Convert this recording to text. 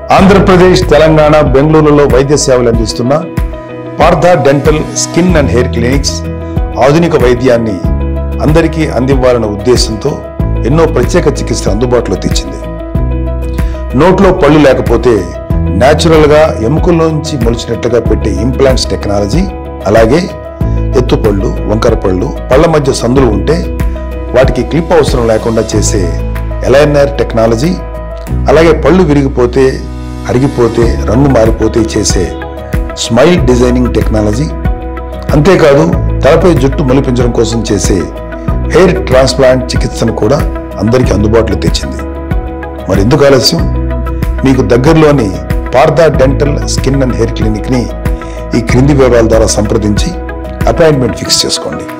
ఆంధ్రప్రదేశ్ తెలంగాణ బెంగళూరులో వైద్య సేవలు అందిస్తున్న Partha dental skin and hair clinics ఆధునిక వైద్యాన్ని అందరికీ అందివ్వాలన్న ఉద్దేశంతో ఎన్నో ప్రత్యేక చికిత్సలు అందుబాటులో తెచ్చింది నోట్లో పళ్ళు లేకపోతే న్యాచురల్గా ఎముకల్లోంచి మొలిచినట్లుగా పెట్టే ఇంప్లాంట్స్ టెక్నాలజీ అలాగే ఎత్తుపళ్ళు వంకర పళ్ళు పళ్ళ మధ్య సందులు ఉంటే వాటికి క్లిప్ అవసరం లేకుండా చేసే ఎలైనర్ టెక్నాలజీ అలాగే పళ్ళు విరిగిపోతే అరిగిపోతే రంగు మారిపోతే చేసే స్మైల్ డిజైనింగ్ టెక్నాలజీ అంతేకాదు తలపై జుట్టు మొలిపించడం కోసం చేసే హెయిర్ ట్రాన్స్ప్లాంట్ చికిత్సను కూడా అందరికీ అందుబాటులో తెచ్చింది మరి ఎందుకు ఆలస్యం మీకు దగ్గరలోని Partha dental skin and hair క్లినిక్ని ఈ క్రింది వివరాల ద్వారా సంప్రదించి అపాయింట్మెంట్ ఫిక్స్ చేసుకోండి